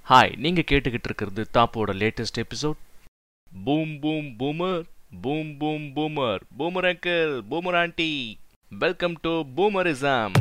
Hi நீங்கள் கேட்டுக்கிட்டு இருக்கிறது தாப்போட latest episode boom boom boomer boom boom boomer boomer uncle boomer aunty welcome to boomerism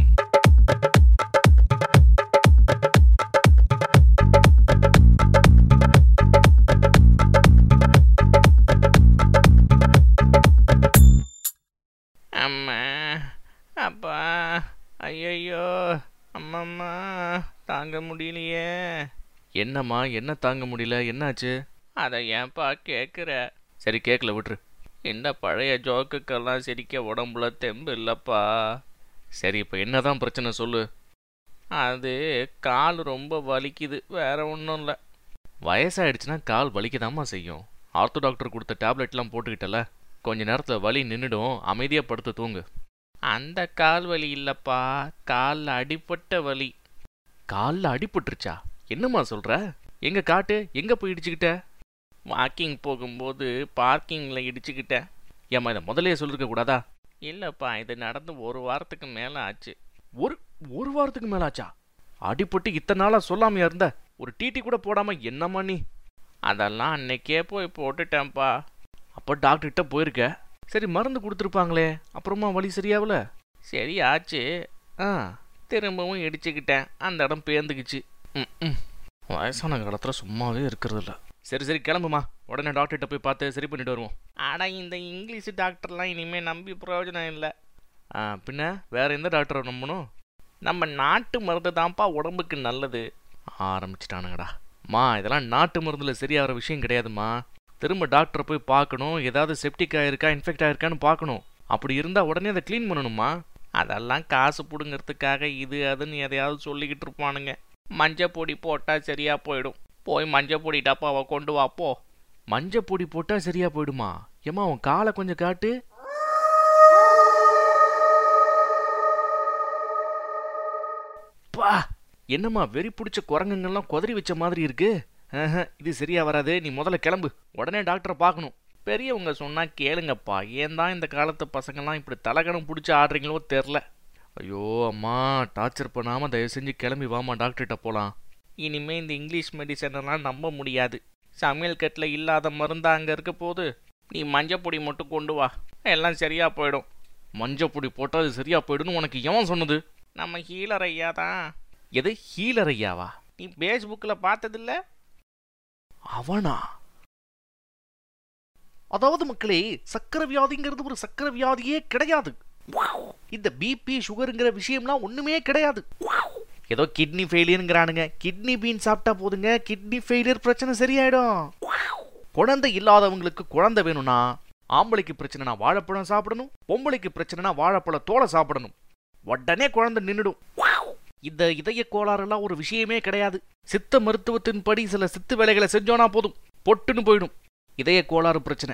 அம்மா அப்பா ஐயையோ அம்மம்மா தாங்க முடியலையே என்னம்மா என்ன தாங்க முடியல என்னாச்சு அதை ஏன்பா கேட்குற சரி கேட்கல விட்டுரு இந்த பழைய ஜோக்குக்கெல்லாம் சிரிக்க உடம்புல தெம்பு இல்லைப்பா சரி இப்போ என்னதான் பிரச்சனை சொல்லு அது கால் ரொம்ப வலிக்குது வேற ஒன்றும் இல்லை வயசாயிடுச்சுன்னா கால் வலிக்கதாம்மா செய்யும் ஆர்த்தோ டாக்டர் கொடுத்த டேப்லெட்லாம் போட்டுக்கிட்டல கொஞ்ச நேரத்தில் வலி நின்றுடும் அமைதியாக படுத்து தூங்கு அந்த கால் வலி இல்லைப்பா காலில் அடிப்பட்ட வலி காலில் அடிபட்டுருச்சா என்னம்மா சொல்கிற எங்கே காட்டு எங்கே போய் இடிச்சுக்கிட்ட வாக்கிங் போகும்போது பார்க்கிங்கில் இடிச்சுக்கிட்டேன் ஏம்மா இதை முதல்லயே சொல்லிருக்க கூடாதா இல்லைப்பா இது நடந்து ஒரு வாரத்துக்கு மேலே ஆச்சு ஒரு ஒரு வாரத்துக்கு மேலே ஆச்சா அடிபட்டு இத்தனை நாளாக சொல்லாமையா இருந்த ஒரு டிடி கூட போடாமல் என்னம்மா நீ அதெல்லாம் அன்னைக்கே போய் போட்டுட்டேன்ப்பா அப்போ டாக்டர்கிட்ட போயிருக்க சரி மருந்து கொடுத்துருப்பாங்களே அப்புறமா வலி சரியாகல சரி ஆச்சு ஆ திரும்பவும் இடிச்சுக்கிட்டேன் அந்த இடம் பேந்துக்குச்சு ம் ம் வயசான காலத்தில் சும்மாவே இருக்கிறது இல்ல சரி சரி கிளம்புமா உடனே டாக்டர்கிட்ட போய் பார்த்து சரி பண்ணிட்டு வருவோம் ஆடா இந்த இங்கிலீஷ் டாக்டர்லாம் இனிமேல் நம்பி பிரயோஜனம் இல்லை ஆ பின்ன வேற எந்த டாக்டரை நம்பணும் நம்ம நாட்டு மருந்து தான்ப்பா உடம்புக்கு நல்லது ஆரம்பிச்சிட்டானுங்கடா மா இதெல்லாம் நாட்டு மருந்தில் சரியாகிற விஷயம் கிடையாதுமா திரும்ப டாக்டரை போய் பார்க்கணும் ஏதாவது செப்டிக் ஆயிருக்கா இன்ஃபெக்ட் ஆயிருக்கான்னு பார்க்கணும் அப்படி இருந்தால் உடனே அதை க்ளீன் பண்ணணுமா அதெல்லாம் காசு பிடுங்கிறதுக்காக இது அதுன்னு எதையாவது சொல்லிக்கிட்டு இருப்பானுங்க மஞ்சள் பொடி போட்டால் சரியா போயிடும் போய் மஞ்சள் பொடி டப்பாவை கொண்டு வா போ மஞ்சள் பொடி போட்டால் சரியா போயிடுமா ஏம்மா உன் காலை கொஞ்சம் காட்டு பா என்னம்மா வெறி பிடிச்ச குரங்குங்கெல்லாம் குதறி வச்ச மாதிரி இருக்கு ஆஹா, இது சரியா வராது நீ முதல்ல கிளம்பு உடனே டாக்டரை பார்க்கணும் பெரியவங்க சொன்னா கேளுங்கப்பா ஏன் தான் இந்த காலத்து பசங்கள்லாம் இப்படி தலகணம் பிடிச்சி ஆடுறீங்களோ தெரில ஐயோ அம்மா டார்ச்சர் பண்ணாமல் தயவு செஞ்சு கிளம்பி வாமா டாக்டர்கிட்ட போகலாம் இனிமே இந்த இங்கிலீஷ் மெடிசனெல்லாம் நம்ப முடியாது சமையல் கட்டில் இல்லாத மருந்தா அங்கே இருக்க போது நீ மஞ்சள் பொடி மட்டும் கொண்டு வா எல்லாம் சரியா போயிடும் மஞ்சள் பொடி போட்டால் அது சரியா போயிடும்னு உனக்கு எவன் சொன்னது நம்ம ஹீலர் ஐயா தான் எது ஹீலர் ஐயாவா நீ ஃபேஸ்புக்கில் பார்த்ததில்ல அவனா அதாவது மக்களே சக்கரை வியாதிங்கிறது ஒரு சக்கரை வியாதியே கிடையாது இந்த பிபி சுகருங்கிற விஷயம்லாம் ஒண்ணுமே கிடையாது ஏதோ கிட்னி ஃபெயிலியருங்கிறானுங்க கிட்னி பீன் சாப்பிட்டா போதுங்க கிட்னி ஃபெயிலியர் பிரச்சனை சரியாயிடும் குழந்தை இல்லாதவங்களுக்கு குழந்தை வேணும்னா ஆம்பளைக்கு பிரச்சனைனா வாழைப்பழம் சாப்பிடணும் பொம்பளைக்கு பிரச்சனைனா வாழைப்பழ தோலை சாப்பிடணும் உடனே குழந்தை நின்னுடும் இந்த இதய கோளாறுலாம் ஒரு விஷயமே கிடையாது சித்த மருத்துவத்தின்படி சில சித்து வேலைகளை செஞ்சோனா போதும் பொட்டுன்னு போயிடும் இதய கோளாறு பிரச்சனை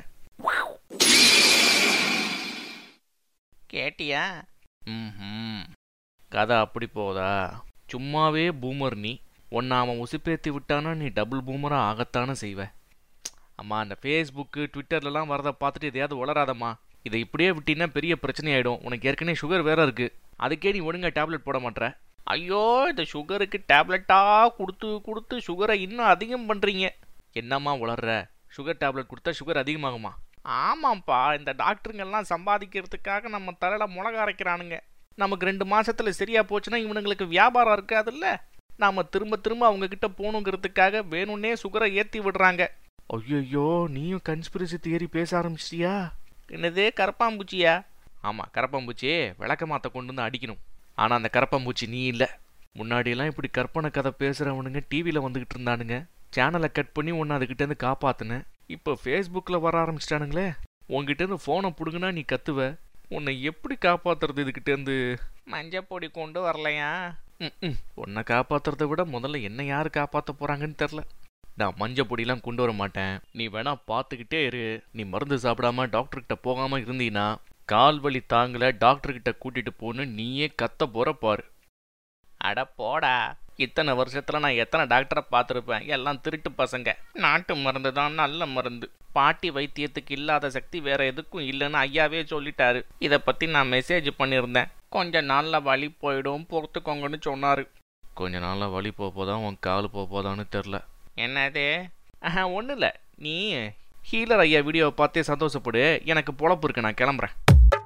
கேட்டியா ம் கதை அப்படி போதா சும்மாவே பூமர் நீ ஒன்று அவன் உசுப்பேத்தி விட்டானா நீ டபுள் பூமராக ஆகத்தானே செய்வ அம்மா அந்த ஃபேஸ்புக்கு ட்விட்டர்லலாம் வரதை பார்த்துட்டு எதையாவது உளராதம்மா இதை இப்படியே விட்டீங்கன்னா பெரிய பிரச்சனை ஆயிடும் உனக்கு ஏற்கனவே சுகர் வேற இருக்கு அதுக்கே நீ ஒழுங்கா டேப்லெட் போட மாட்ற ஐயோ இந்த சுகருக்கு டேப்லெட்டா கொடுத்து கொடுத்து சுகரை இன்னும் அதிகம் பண்றீங்க என்னம்மா உளர்ற சுகர் டேப்லெட் கொடுத்தா சுகர் அதிகமாகுமா ஆமாம்ப்பா இந்த டாக்டருங்கெல்லாம் சம்பாதிக்கிறதுக்காக நம்ம தலையில முளக அரைக்கிறானுங்க நமக்கு ரெண்டு மாசத்துல சரியா போச்சுன்னா இவனுங்களுக்கு வியாபாரம் இருக்காதுல்ல நாம திரும்ப திரும்ப அவங்க கிட்ட போகணுங்கிறதுக்காக வேணும்னே சுகரை ஏத்தி விடுறாங்க ஐயோ நீயும் கன்ஸ்பிரசி தியரி பேச ஆரம்பிச்சிட்டியா என்னது கரப்பாம்பூச்சியா ஆமா கரப்பாம்பூச்சி விளக்க மாத்த கொண்டு வந்து அடிக்கணும் ஆனா அந்த கரப்பாம்பூச்சி நீ இல்ல முன்னாடியெல்லாம் இப்படி கற்பனை கதை பேசுறவனுங்க டிவியில வந்துகிட்டு இருந்தானுங்க சேனலை கட் பண்ணி உன்னை அதுகிட்ட இருந்து காப்பாத்துனேன் இப்போ ஃபேஸ்புக்கில் வர ஆரம்பிச்சிட்டானுங்களே உன்கிட்ட இருந்து ஃபோனை பிடுங்கினா நீ கத்துவ உன்னை எப்படி காப்பாத்துறது இதுகிட்ட இருந்து மஞ்சள் பொடி கொண்டு வரலையா ம் உன்னை காப்பாத்துறத விட முதல்ல என்ன யார் காப்பாற்ற போறாங்கன்னு தெரில நான் மஞ்சள் பொடியெல்லாம் கொண்டு வர மாட்டேன் நீ வேணா பார்த்துக்கிட்டே இரு நீ மருந்து சாப்பிடாம டாக்டர்கிட்ட போகாம இருந்தீன்னா கால் வலி தாங்கல டாக்டர்கிட்ட கூட்டிட்டு போன்னு நீயே கத்த போற பாரு அட போடா இத்தனை வருஷத்துல நான் எத்தனை டாக்டரை பார்த்துருப்பேன் எல்லாம் திருட்டு பசங்க நாட்டு மருந்து தான் நல்ல மருந்து பாட்டி வைத்தியத்துக்கு இல்லாத சக்தி வேற எதுக்கும் இல்லைன்னு ஐயாவே சொல்லிட்டாரு இதை பத்தி நான் மெசேஜ் பண்ணியிருந்தேன் கொஞ்ச நாள்ல வலி போயிடும் பொறுத்துக்கோங்கன்னு சொன்னாரு கொஞ்ச நாளில் வலி போக போதான் உன் கால் போக போதான்னு தெரில என்னது ஆஹா ஒன்றும் இல்லை நீ ஹீலர் ஐயா வீடியோவை பார்த்தே சந்தோஷப்படு எனக்கு பொழப்பு இருக்கு நான் கிளம்புறேன்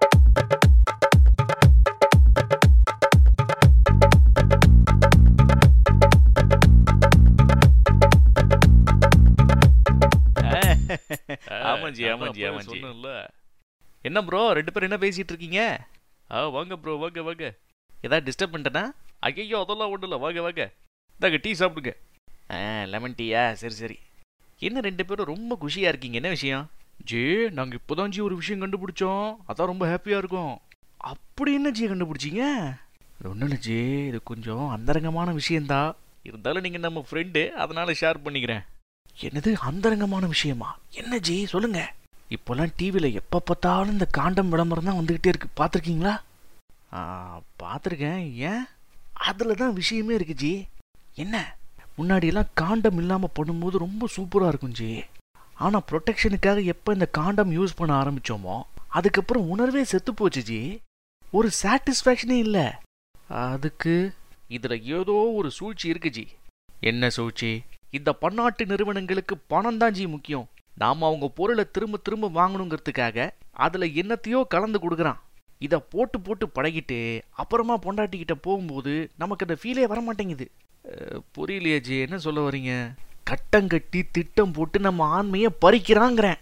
ஆமாஞ்சி ஆமாஞ்சி ஆமாஞ்சி என்ன ப்ரோ ரெண்டு பேரும் என்ன பேசிட்டு இருக்கீங்க ஆ வாங்க ப்ரோ வாங்க வாங்க ஏதாவது டிஸ்டர்ப் பண்ணிட்டேனா ஐயோ அதெல்லாம் ஒன்றும் இல்லை வாங்க வாங்க இந்தாங்க டீ சாப்பிடுங்க ஆ லெமன் டீயா சரி சரி என்ன ரெண்டு பேரும் ரொம்ப குஷியாக இருக்கீங்க என்ன விஷயம் ஜி நாங்கள் இப்போதான் ஜி ஒரு விஷயம் கண்டுபிடிச்சோம் அதான் ரொம்ப ஹாப்பியாக இருக்கும் அப்படி என்ன ஜி கண்டுபிடிச்சீங்க ஒன்றும் இல்லை ஜி இது கொஞ்சம் அந்தரங்கமான விஷயந்தான் இருந்தாலும் நீங்கள் நம்ம ஃப்ரெண்டு அதனால ஷேர் பண்ணிக்கிறேன் என்னது அந்தரங்கமான விஷயமா என்ன ஜி சொல்லுங்க இப்போல்லாம் டிவியில் எப்போ பார்த்தாலும் இந்த காண்டம் விளம்பரம் தான் வந்துக்கிட்டே இருக்கு பார்த்துருக்கீங்களா பார்த்துருக்கேன் ஏன் அதில் தான் விஷயமே இருக்கு ஜி என்ன முன்னாடியெல்லாம் காண்டம் இல்லாமல் பண்ணும்போது ரொம்ப சூப்பராக இருக்கும் ஜி ஆனால் ப்ரொடெக்ஷனுக்காக எப்போ இந்த காண்டம் யூஸ் பண்ண ஆரம்பித்தோமோ அதுக்கப்புறம் உணர்வே செத்து போச்சு ஜி ஒரு சாட்டிஸ்ஃபேக்ஷனே இல்லை அதுக்கு இதில் ஏதோ ஒரு சூழ்ச்சி இருக்கு ஜி என்ன சூழ்ச்சி இந்த பன்னாட்டு நிறுவனங்களுக்கு பணம் தான் ஜி முக்கியம் நாம அவங்க பொருளை திரும்ப திரும்ப வாங்கணுங்கிறதுக்காக அதுல என்னத்தையோ கலந்து கொடுக்குறான் இதை போட்டு போட்டு பழகிட்டு அப்புறமா பொண்டாட்டிக்கிட்ட போகும்போது நமக்கு அந்த ஃபீலே வர மாட்டேங்குது அஹ், புரியலையே ஜி என்ன சொல்ல வரீங்க கட்டம் கட்டி திட்டம் போட்டு நம்ம ஆண்மையை பறிக்கிறாங்கிறேன்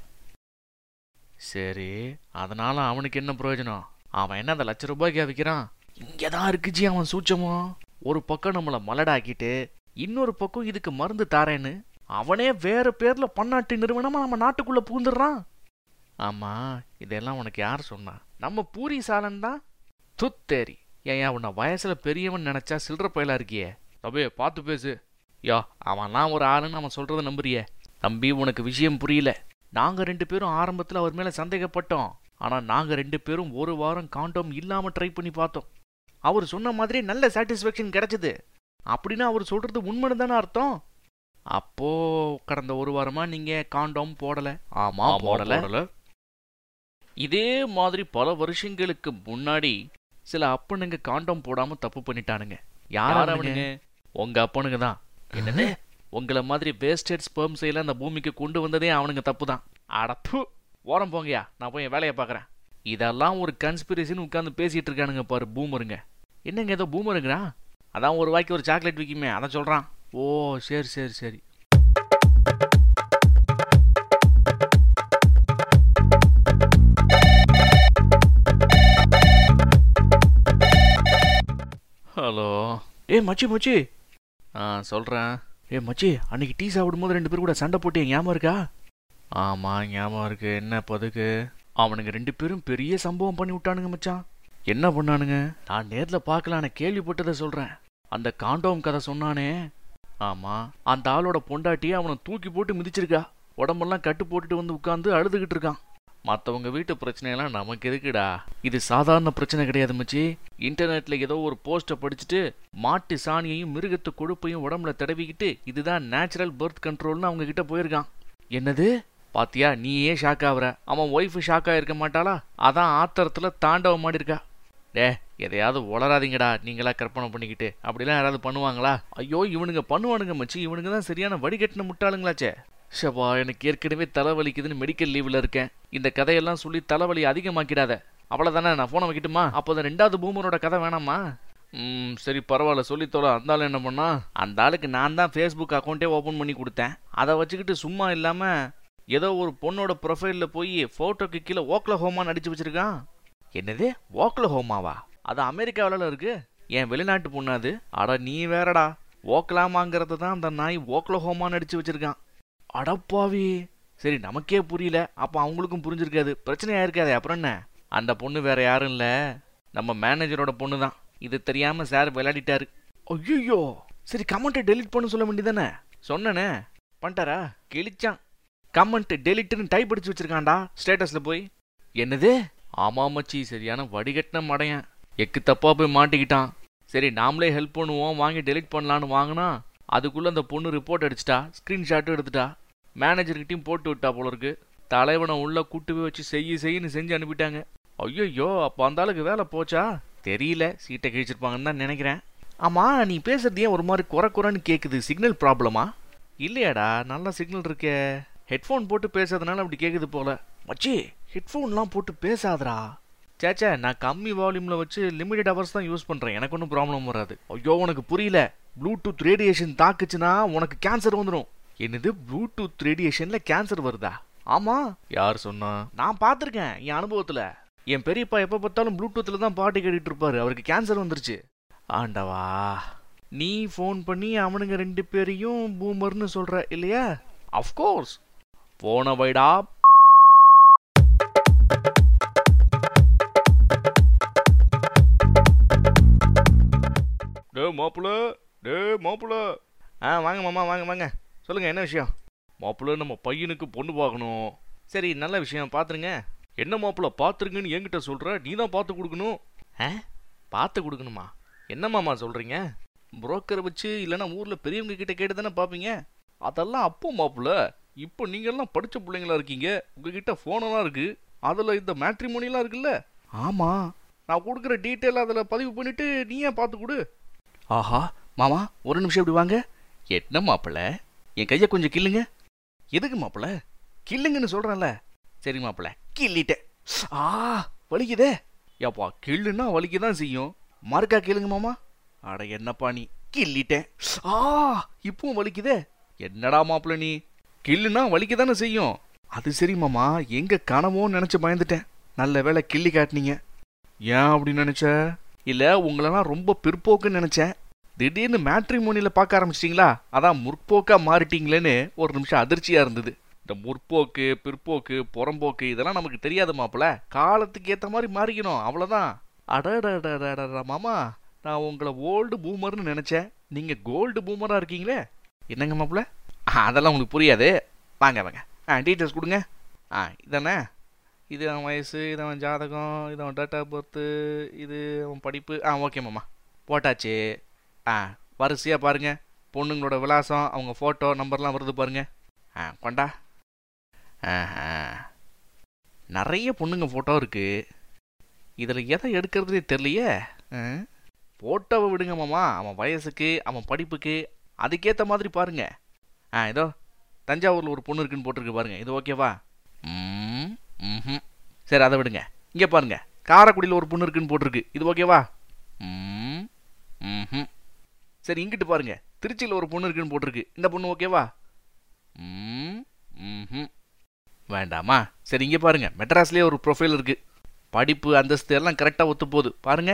சரி அதனால அவனுக்கு என்ன பிரயோஜனம் அவன் என்ன அந்த லட்ச ரூபாய்க்கு விற்கிறான் இங்கே தான் இருக்கு ஜி அவன் சூச்சமோ ஒரு பக்கம் நம்மளை மலடாக்கிட்டு இன்னொரு பக்கம் இதுக்கு மருந்து தாரேன்னு அவனே வேற பேர்ல பன்னாட்டு நிறுவனமா நம்ம நாட்டுக்குள்ள பூந்துடுறான் ஆமா இதெல்லாம் உனக்கு யார் சொன்னா நம்ம பூரி சாலன் தான் துத்தேரி ஏன் உன்னை வயசுல பெரியவன் நினைச்சா சில்லற பயலா இருக்கியே தம்பி பார்த்து பேசு யோ அவன்லாம் ஒரு ஆளுன்னு அவன் சொல்றத நம்புறியே தம்பி உனக்கு விஷயம் புரியல நாங்க ரெண்டு பேரும் ஆரம்பத்துல அவர் மேல சந்தேகப்பட்டோம் ஆனா நாங்க ரெண்டு பேரும் ஒரு வாரம் காண்டோம் இல்லாம ட்ரை பண்ணி பார்த்தோம் அவர் சொன்ன மாதிரி நல்ல சாட்டிஸ்ஃபேக்ஷன் கிடைச்சது அப்படின்னா அவர் சொல்றது உண்மைன்னு தானே அர்த்தம் அப்போ கடந்த ஒரு வாரமா நீங்க காண்டோம் போடல ஆமா போடல இதே மாதிரி பல வருஷங்களுக்கு முன்னாடி சில அப்பனுங்க காண்டோம் போடாம தப்பு பண்ணிட்டானுங்க யார் அவனுங்க உங்க அப்பனுங்க தான் என்னது உங்கள மாதிரி வேஸ்டட் ஸ்பெர்ம்ஸ் எல்லாம் இந்த பூமிக்கு கொண்டு வந்ததே அவனுங்க தப்பு தான் அடப்பு ஓரம் போங்கயா நான் போய் என் வேலையை பார்க்குறேன் இதெல்லாம் ஒரு கன்ஸ்பிரசின்னு உட்காந்து பேசிட்டு இருக்கானுங்க பாரு பூமருங்க என்னங்க ஏதோ பூமருங்கிறா அதான் ஒரு வாய்க்கு ஒரு சாக்லேட் விற்குமே அதான் சொல்றான் ஓ சரி சரி சரி ஹலோ ஏ மச்சி மச்சி ஆ சொல்கிறேன் ஏ மச்சி அன்னைக்கு டீ சாப்பிடும்போது ரெண்டு பேரும் கூட சண்டை போட்டு ஞாபகம் இருக்கா ஆமாம் ஞாபகம் இருக்கு என்ன பதுக்கு அவனுங்க ரெண்டு பேரும் பெரிய சம்பவம் பண்ணி விட்டானுங்க மச்சான் என்ன பண்ணானுங்க நான் நேரில் பார்க்கலான்னு கேள்விப்பட்டதை சொல்கிறேன் அந்த காண்டோம் கதை சொன்னானே ஆமாம் அந்த ஆளோட பொண்டாட்டி அவனை தூக்கி போட்டு மிதிச்சிருக்கா உடம்பெல்லாம் கட்டு போட்டுட்டு வந்து உட்காந்து அழுதுகிட்டு இருக்கான் மற்றவங்க வீட்டு பிரச்சனையெல்லாம் நமக்கு எதுக்குடா இது சாதாரண பிரச்சனை கிடையாது மச்சி இன்டர்நெட்ல ஏதோ ஒரு போஸ்ட்டை படிச்சுட்டு மாட்டு சாணியையும் மிருகத்து கொழுப்பையும் உடம்புல தடவிக்கிட்டு இதுதான் நேச்சுரல் பர்த் கண்ட்ரோல்னு அவங்க கிட்ட போயிருக்கான் என்னது பாத்தியா நீயே ஷாக் ஆகுற அவன் ஒய்ஃபு ஷாக் ஆயிருக்க மாட்டாளா அதான் ஆத்திரத்துல தாண்டவம் மாடி இருக்கா டே எதையாவது உளராதீங்கடா நீங்களா கற்பனை பண்ணிக்கிட்டு அப்படிலாம் யாராவது பண்ணுவாங்களா ஐயோ இவனுங்க பண்ணுவானுங்க மச்சி இவனுங்க தான் சரியான வடிகட்டின முட்டாளுங்களாச்சே ஷபா எனக்கு ஏற்கனவே தலைவலிக்குதுன்னு மெடிக்கல் லீவில் இருக்கேன் இந்த கதையெல்லாம் சொல்லி தலைவலி அதிகமாக்கிடாத அவ்வளோதானே நான் ஃபோனை வைக்கட்டுமா அப்போ அந்த ரெண்டாவது பூமரோட கதை வேணாமா ம் சரி பரவாயில்ல சொல்லித்தோல அந்த ஆள் என்ன பண்ணா அந்த ஆளுக்கு நான் தான் ஃபேஸ்புக் அக்கௌண்ட்டே ஓப்பன் பண்ணி கொடுத்தேன் அதை வச்சுக்கிட்டு சும்மா இல்லாமல் ஏதோ ஒரு பொண்ணோட ப்ரொஃபைலில் போய் ஃபோட்டோக்கு கீழே ஓக்ல ஹோமான்னு அடிச்சு வச்சிருக்கான் என்னது ஓக்ல ஹோமாவா அது அமெரிக்காவில இருக்கு என் வெளிநாட்டு பொண்ணு அது அட நீ வேறடா ஓக்லாமாங்கிறது தான் அந்த நாய் ஓக்ல ஹோமான்னு அடிச்சு வச்சிருக்கான் அடப்பாவி சரி நமக்கே புரியல அப்போ அவங்களுக்கும் புரிஞ்சிருக்காது பிரச்சனையா இருக்காது அப்புறம் என்ன அந்த பொண்ணு வேற யாரும் இல்லை நம்ம மேனேஜரோட பொண்ணு தான் இது தெரியாம சார் விளையாடிட்டாரு ஐயோ சரி கமெண்ட்டை டெலீட் பண்ண சொல்ல வேண்டியதானே சொன்னனே பண்ணிட்டாரா கிழிச்சான் கமெண்ட் டெலிட்னு டைப் அடிச்சு வச்சிருக்கான்டா ஸ்டேட்டஸ்ல போய் என்னது ஆமா மச்சி சரியான வடிகட்டின மடையன் எக்கு தப்பா போய் மாட்டிக்கிட்டான் சரி நாமளே ஹெல்ப் பண்ணுவோம் வாங்கி டெலிட் பண்ணலான்னு வாங்கினா அதுக்குள்ள அந்த பொண்ணு ரிப்போர்ட் அடிச்சிட்டா ஸ்கிரீன்ஷாட்டும் எடுத்துட்டா மேனேஜர்கிட்டையும் போட்டு விட்டா போல இருக்கு தலைவனை உள்ள கூட்டு போய் வச்சு செய்ய செய்யன்னு செஞ்சு அனுப்பிட்டாங்க ஐயோ அப்போ அந்த ஆளுக்கு வேலை போச்சா தெரியல சீட்டை கிழிச்சிருப்பாங்கன்னு தான் நினைக்கிறேன் ஆமா நீ பேசுறது ஏன் ஒரு மாதிரி குறை குறைன்னு கேக்குது சிக்னல் ப்ராப்ளமா இல்லையாடா நல்ல சிக்னல் இருக்கே ஹெட்ஃபோன் போட்டு பேசுறதுனால அப்படி கேக்குது போல மச்சி ஹெட்ஃபோன்லாம் போட்டு பேசாதடா சேச்சா நான் கம்மி வால்யூம்ல வச்சு லிமிடெட் ஹவர்ஸ் தான் யூஸ் பண்றேன் எனக்கு ஒன்றும் ப்ராப்ளம் வராது ஐயோ உனக்கு புரியல ப்ளூடூத் ரேடியேஷன் தாக்குச்சுன்னா உனக்கு கேன்சர் வந்துடும் என்னது ப்ளூடூத் ரேடியேஷன்ல கேன்சர் வருதா ஆமா யார் சொன்னா நான் பார்த்துருக்கேன் என் அனுபவத்துல என் பெரியப்பா எப்ப பார்த்தாலும் ப்ளூடூத்ல தான் பாட்டு கேட்டுட்டு இருப்பாரு அவருக்கு கேன்சர் வந்துருச்சு ஆண்டவா நீ ஃபோன் பண்ணி அவனுங்க ரெண்டு பேரையும் பூமர்னு சொல்ற இல்லையா அஃப்கோர்ஸ் போன வைடா டே மாப்பிள்ள டே மாப்பிள்ள ஆ வாங்க மாமா வாங்க வாங்க சொல்லுங்க என்ன விஷயம் மாப்பிள்ள நம்ம பையனுக்கு பொண்ணு பார்க்கணும் சரி நல்ல விஷயம் பார்த்துருங்க என்ன மாப்பிள்ள பார்த்துருங்கன்னு என்கிட்ட சொல்ற நீ தான் பார்த்து கொடுக்கணும் ஆ பார்த்து கொடுக்கணுமா என்ன மாமா சொல்றீங்க புரோக்கரை வச்சு இல்லைன்னா ஊரில் பெரியவங்க கிட்ட கேட்டு தானே பார்ப்பீங்க அதெல்லாம் அப்போ மாப்பிள்ள இப்போ நீங்கெல்லாம் படித்த பிள்ளைங்களா இருக்கீங்க உங்ககிட்ட ஃபோனெல்லாம் இருக்கு அதில் இந்த மேட்ரிமோனிலாம் இருக்குல்ல ஆமாம் நான் கொடுக்குற டீட்டெயில் அதில் பதிவு பண்ணிட்டு நீ ஏன் பார்த்து கொடு ஆஹா மாமா ஒரு நிமிஷம் இப்படி வாங்க என்ன மாப்பிள்ள என் கையை கொஞ்சம் கில்லுங்க எதுக்கு மாப்பிள்ள கில்லுங்கன்னு சொல்கிறேன்ல சரி மாப்பிள்ள கிள்ளிட்டேன் ஆ வலிக்குதே ஏப்பா கிள்ளுன்னா வலிக்க தான் செய்யும் மறுக்கா கேளுங்க மாமா அட என்னப்பா நீ கிள்ளிட்டேன் ஆ இப்பவும் வலிக்குதே என்னடா மாப்பிள்ள நீ கிள்ளுனா வலிக்க தானே செய்யும் அது சரி மாமா எங்க கனவோன்னு நினைச்சு பயந்துட்டேன் நல்ல வேளை கிள்ளி காட்டினீங்க ஏன் அப்படி நினைச்ச இல்ல உங்களெல்லாம் ரொம்ப பிற்போக்குன்னு நினைச்சேன் திடீர்னு மேட்ரிமோனியில பார்க்க ஆரம்பிச்சிட்டீங்களா அதான் முற்போக்கா மாறிட்டீங்களேன்னு ஒரு நிமிஷம் அதிர்ச்சியா இருந்தது இந்த முற்போக்கு பிற்போக்கு புறம்போக்கு இதெல்லாம் நமக்கு தெரியாத மாப்பிள காலத்துக்கு ஏத்த மாதிரி மாறிக்கணும் அவ்வளவுதான் அடடடடடடா மாமா நான் உங்களை ஓல்டு பூமர்னு நினைச்சேன் நீங்க கோல்டு பூமரா இருக்கீங்களே என்னங்க மாப்பிள அதெல்லாம் உங்களுக்கு புரியாது வாங்க வாங்க ஆ டீட்டெயில்ஸ் கொடுங்க ஆ இதானே இது அவன் வயசு இது அவன் ஜாதகம் இது அவன் டேட் ஆஃப் பர்த்து இது அவன் படிப்பு ஆ ஓகே மாமா போட்டாச்சு ஆ வரிசையாக பாருங்க பொண்ணுங்களோட விலாசம் அவங்க ஃபோட்டோ நம்பர்லாம் வருது பாருங்க ஆ கொண்டா ஆஹா நிறைய பொண்ணுங்க ஃபோட்டோ இருக்கு இதில் எதை எடுக்கிறதுனே தெரியலையே ஃபோட்டோவை விடுங்க மாமா அவன் வயசுக்கு அவன் படிப்புக்கு அதுக்கேற்ற மாதிரி பாருங்க ஆ இதோ தஞ்சாவூரில் ஒரு பொண்ணு இருக்குன்னு போட்டிருக்கு பாருங்க இது ஓகேவா ம் ம் சரி அதை விடுங்க இங்கே பாருங்க காரைக்குடியில் ஒரு பொண்ணு இருக்குன்னு போட்டிருக்கு இது ஓகேவா ம் ம் சரி இங்கிட்டு பாருங்க திருச்சியில் ஒரு பொண்ணு இருக்குன்னு போட்டிருக்கு இந்த பொண்ணு ஓகேவா ம் ம் வேண்டாமா சரி இங்கே பாருங்க மெட்ராஸ்லேயே ஒரு ப்ரொஃபைல் இருக்கு படிப்பு அந்தஸ்து எல்லாம் கரெக்டாக ஒத்து போகுது பாருங்க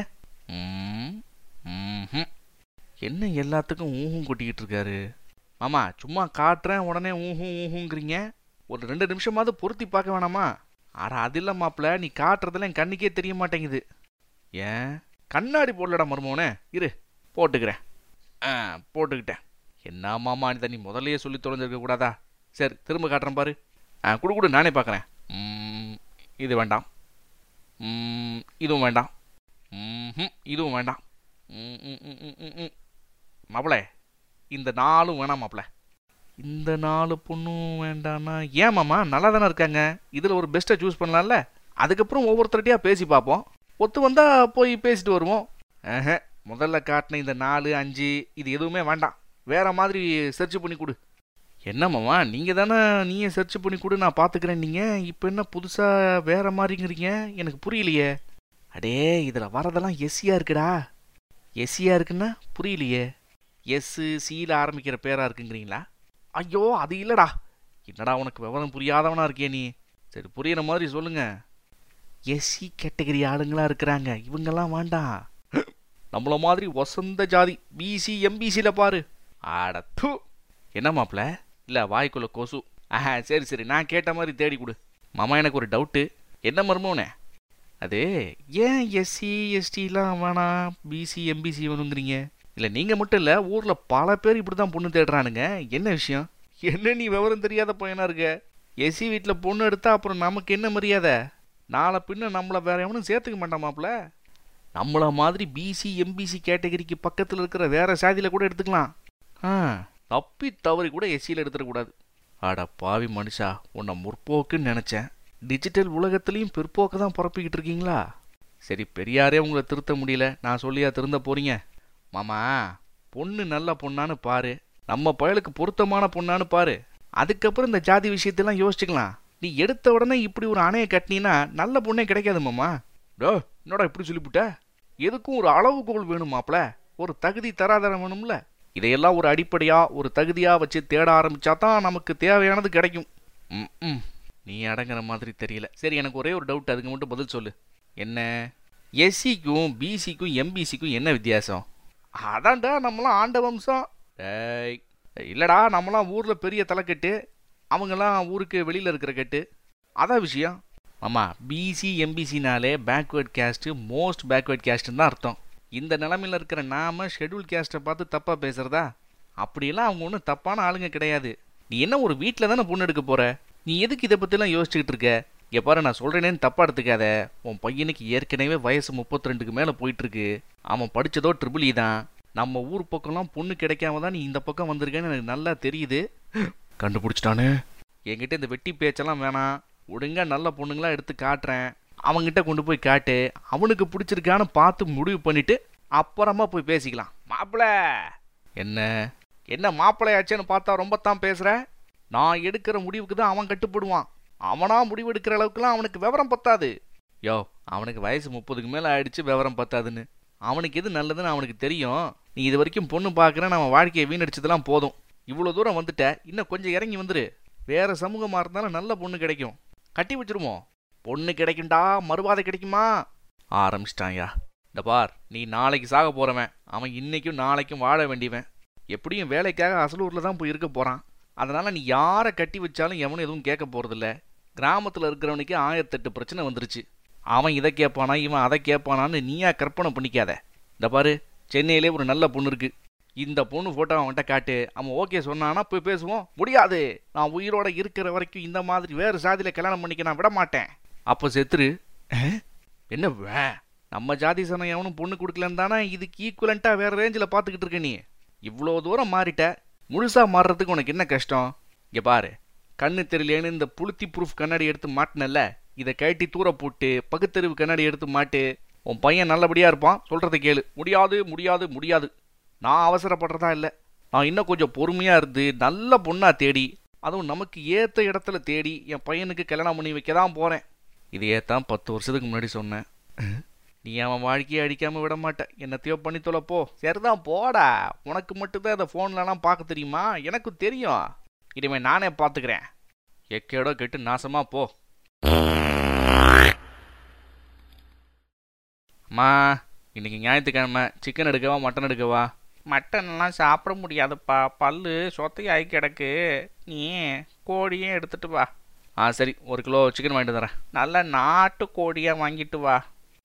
ம் ம் என்ன எல்லாத்துக்கும் ஊஹும் கொட்டிக்கிட்டு இருக்காரு மாமா சும்மா காட்டுறேன் உடனே ஊஹும் ஊஹுங்கிறீங்க ஒரு ரெண்டு நிமிஷமாவது பொருத்தி பார்க்க வேணாமா அட அது இல்லை மாப்பிள்ள நீ காட்டுறதுல என் கண்ணுக்கே தெரிய மாட்டேங்குது ஏன் கண்ணாடி போடலடா மருமவனே இரு போட்டுக்கிறேன் ஆ போட்டுக்கிட்டேன் என்ன மாமா நீ தண்ணி முதல்லயே சொல்லி தொலைஞ்சிருக்க கூடாதா சரி திரும்ப காட்டுறேன் பாரு ஆ குடு குடு நானே பார்க்குறேன் இது வேண்டாம் ம், இதுவும் வேண்டாம் ம்ஹும், இதுவும் வேண்டாம் ம், ம், ம், ம், ம், ம். மாப்பிள இந்த நாலும் வேணாம் மாப்பிள இந்த நாலு பொண்ணும் வேண்டாம்னா ஏன் மாமா நல்லா தானே இருக்காங்க இதில் ஒரு பெஸ்ட்டை சூஸ் பண்ணலாம்ல அதுக்கப்புறம் ஒவ்வொருத்தர்கிட்டயா பேசி பார்ப்போம் ஒத்து வந்தா போய் பேசிட்டு வருவோம் ஆஹ முதல்ல காட்டின இந்த நாலு அஞ்சு இது எதுவுமே வேண்டாம் வேற மாதிரி சர்ச் பண்ணி கொடு என்ன மாமா நீங்கள் தானே நீயே சர்ச் பண்ணி கொடு நான் பார்த்துக்கிறேன் நீங்கள் இப்போ என்ன புதுசாக வேற மாதிரிங்கிறீங்க எனக்கு புரியலையே அடே இதில் வரதெல்லாம் எஸ்சியாக இருக்குடா எஸ்சியாக இருக்குன்னா புரியலையே எஸ்ஸு சியில் ஆரம்பிக்கிற பேராக இருக்குங்கிறீங்களா ஐயோ அது இல்லைடா என்னடா உனக்கு விவரம் புரியாதவனா இருக்கியே நீ சரி புரியுற மாதிரி சொல்லுங்க எஸ்சி கேட்டகரி ஆளுங்களா இருக்கிறாங்க இவங்கெல்லாம் வேண்டாம் நம்மள மாதிரி வசந்த ஜாதி பிசி எம்பிசியில் பாரு ஆடத்து என்ன மாப்பிள இல்லை வாய்க்குள்ள கொசு ஆஹா சரி சரி நான் கேட்ட மாதிரி தேடி கொடு மாமா எனக்கு ஒரு டவுட்டு என்ன மர்மோனே அது ஏன் எஸ்சி எஸ்டிலாம் வேணாம் பிசி எம்பிசி வேணுங்கிறீங்க இல்லை நீங்கள் மட்டும் இல்லை ஊரில் பல பேர் இப்படி தான் பொண்ணு தேடுறானுங்க என்ன விஷயம் என்ன நீ விவரம் தெரியாத பையனா இருக்க எஸ்சி வீட்டில் பொண்ணு எடுத்தா அப்புறம் நமக்கு என்ன மரியாதை நாளை பின்ன நம்மளை வேற எவனும் சேர்த்துக்க மாட்டான் மாப்ள நம்மள மாதிரி பிசி எம்பிசி கேட்டகரிக்கு பக்கத்தில் இருக்கிற வேற சாதியில் கூட எடுத்துக்கலாம் ஆ தப்பி தவறி கூட எஸ்சியில் எடுத்துடக்கூடாது அட பாவி மனுஷா உன்னை முற்போக்குன்னு நினச்சேன் டிஜிட்டல் உலகத்துலேயும் பிற்போக்கு தான் பரப்பிக்கிட்டு இருக்கீங்களா சரி பெரியாரே உங்களை திருத்த முடியல நான் சொல்லியா திருந்த போறீங்க மாமா பொண்ணு நல்ல பொண்ணான்னு பாரு நம்ம பயலுக்கு பொருத்தமான பொண்ணான்னு பாரு அதுக்கப்புறம் இந்த ஜாதி விஷயத்தெல்லாம் யோசிச்சுக்கலாம் நீ எடுத்த உடனே இப்படி ஒரு அணையை கட்டினீன்னா நல்ல பொண்ணே கிடைக்காது மாமா டோ என்னடா இப்படி சொல்லிவிட்ட எதுக்கும் ஒரு அளவுகோல் வேணும் மாப்ள ஒரு தகுதி தராதரம் வேணும்ல இதையெல்லாம் ஒரு அடிப்படையா ஒரு தகுதியா வச்சு தேட ஆரம்பிச்சா தான் நமக்கு தேவையானது கிடைக்கும் ம், ம் நீ அடங்குற மாதிரி தெரியல சரி எனக்கு ஒரே ஒரு டவுட் அதுக்கு மட்டும் பதில் சொல்லு என்ன எஸ்சிக்கும் பிசிக்கும் எம்பிசிக்கும் என்ன வித்தியாசம் அதான்டா நம்மளாம் ஆண்ட வம்சம் டேய் இல்லடா நம்மளாம் ஊரில் பெரிய தலைக்கட்டு அவங்கெல்லாம் ஊருக்கு வெளியில் இருக்கிற கட்டு அதான் விஷயம் ஆமாம் பிசி எம்பிசினாலே பேக்வேர்ட் கேஸ்ட்டு மோஸ்ட் பேக்வேர்ட் கேஸ்ட்டுன்னு தான் அர்த்தம் இந்த நிலமையில் இருக்கிற நாம ஷெட்யூல் கேஸ்ட்டை பார்த்து தப்பாக பேசுகிறதா அப்படியெல்லாம் அவங்க ஒன்றும் தப்பான ஆளுங்க கிடையாது நீ என்ன ஒரு வீட்டில் தானே பொண்ணு எடுக்க போற நீ எதுக்கு இதை பற்றிலாம் யோசிச்சுக்கிட்டு இருக்க இங்க பாரு நான் சொல்கிறேனேன்னு தப்பாக எடுத்துக்காத உன் பையனுக்கு ஏற்கனவே வயசு முப்பத்தி ரெண்டுக்கு மேலே போயிட்டுருக்கு அவன் படித்ததோ ட்ரிபிள் தான் நம்ம ஊர் பக்கம்லாம் பொண்ணு கிடைக்காம தான் நீ இந்த பக்கம் வந்திருக்கேன்னு எனக்கு நல்லா தெரியுது கண்டுபிடிச்சிட்டானே என்கிட்ட இந்த வெட்டி பேச்செல்லாம் வேணாம் ஒழுங்கா நல்ல பொண்ணுங்களா எடுத்து காட்டுறேன் அவன்கிட்ட கொண்டு போய் காட்டு அவனுக்கு பிடிச்சிருக்கான்னு பார்த்து முடிவு பண்ணிட்டு அப்புறமா போய் பேசிக்கலாம் மாப்பிள என்ன என்ன மாப்பிள்ளையாச்சேன்னு பார்த்தா ரொம்ப தான் பேசுற நான் எடுக்கிற முடிவுக்கு தான் அவன் கட்டுப்படுவான் அவனா முடிவு எடுக்கிற அளவுக்குலாம் அவனுக்கு விவரம் பத்தாது யோ அவனுக்கு வயசு முப்பதுக்கு மேலே ஆயிடுச்சு விவரம் பத்தாதுன்னு அவனுக்கு எது நல்லதுன்னு அவனுக்கு தெரியும் நீ இது வரைக்கும் பொண்ணு பார்க்குற நம்ம வாழ்க்கையை வீணடிச்சதெல்லாம் போதும் இவ்வளோ தூரம் வந்துட்ட இன்னும் கொஞ்சம் இறங்கி வந்துரு வேற சமூகமாக இருந்தாலும் நல்ல பொண்ணு கிடைக்கும் கட்டி வச்சிருமோ பொண்ணு கிடைக்கும்டா மறுவாதை கிடைக்குமா ஆரம்பிச்சிட்டான்யா இந்த பார் நீ நாளைக்கு சாக போறவன் அவன் இன்னைக்கும் நாளைக்கும் வாழ வேண்டியவன் எப்படியும் வேலைக்காக அசலூரில் தான் போய் இருக்க போறான் அதனால நீ யாரை கட்டி வச்சாலும் எவனும் எதுவும் கேட்க போறதில்ல கிராமத்தில் இருக்கிறவனுக்கு ஆயிரத்தெட்டு பிரச்சனை வந்துருச்சு அவன் இதை கேட்பானா இவன் அதை கேட்பானான்னு நீயா கற்பனை பண்ணிக்காத இந்த பாரு சென்னையிலே ஒரு நல்ல பொண்ணு இருக்கு இந்த பொண்ணு போட்டோ அவன்கிட்ட காட்டு அவன் ஓகே சொன்னானா போய் பேசுவோம் முடியாது நான் உயிரோட இருக்கிற வரைக்கும் இந்த மாதிரி வேறு சாதியில கல்யாணம் பண்ணிக்க நான் விட மாட்டேன் அப்போ செத்துரு அஹ்? என்ன வே நம்ம ஜாதி சனம் எவனும் பொண்ணு கொடுக்கலன்னு தானே இதுக்கு ஈக்குவலண்ட்டாக வேற ரேஞ்சில் பார்த்துக்கிட்டு இருக்க நீ இவ்வளோ தூரம் மாறிட்ட முழுசா மாறுறதுக்கு உனக்கு என்ன கஷ்டம் இங்க பாரு கண்ணு தெரியலேன்னு இந்த புளுத்தி ப்ரூஃப் கண்ணாடி எடுத்து மாட்டினல்ல இதை கழட்டி தூர போட்டு பகுத்தறிவு கண்ணாடி எடுத்து மாட்டு உன் பையன் நல்லபடியா இருப்பான் சொல்றதை கேளு முடியாது முடியாது முடியாது நான் அவசரப்படுறதா இல்லை நான் இன்னும் கொஞ்சம் பொறுமையா இருந்து நல்ல பொண்ணா தேடி அதுவும் நமக்கு ஏத்த இடத்துல தேடி என் பையனுக்கு கல்யாணம் பண்ணி வைக்க தான் போறேன் இதையே தான் பத்து வருஷத்துக்கு முன்னாடி சொன்னேன் நீ அவன் வாழ்க்கையை அடிக்காம விட மாட்ட என்னத்தையோ பண்ணி தொலைப்போ சரிதான் போடா உனக்கு மட்டும்தான் அதை ஃபோன்லலாம் பார்க்க தெரியுமா எனக்கு தெரியும் இனிமே நானே பார்த்துக்கிறேன் எக்கேடோ கெட்டு நாசமா போ அம்மா இன்னைக்கு ஞாயிற்றுக்கிழமை சிக்கன் எடுக்கவா மட்டன் எடுக்கவா மட்டன்லாம் சாப்பிட முடியாதுப்பா பல்லு சொத்தையாகி கிடக்கு நீ கோழியே எடுத்துட்டு வா ஆ சரி ஒரு கிலோ சிக்கன் வாங்கிட்டு தரேன் நல்ல நாட்டு கோழியாக வாங்கிட்டு வா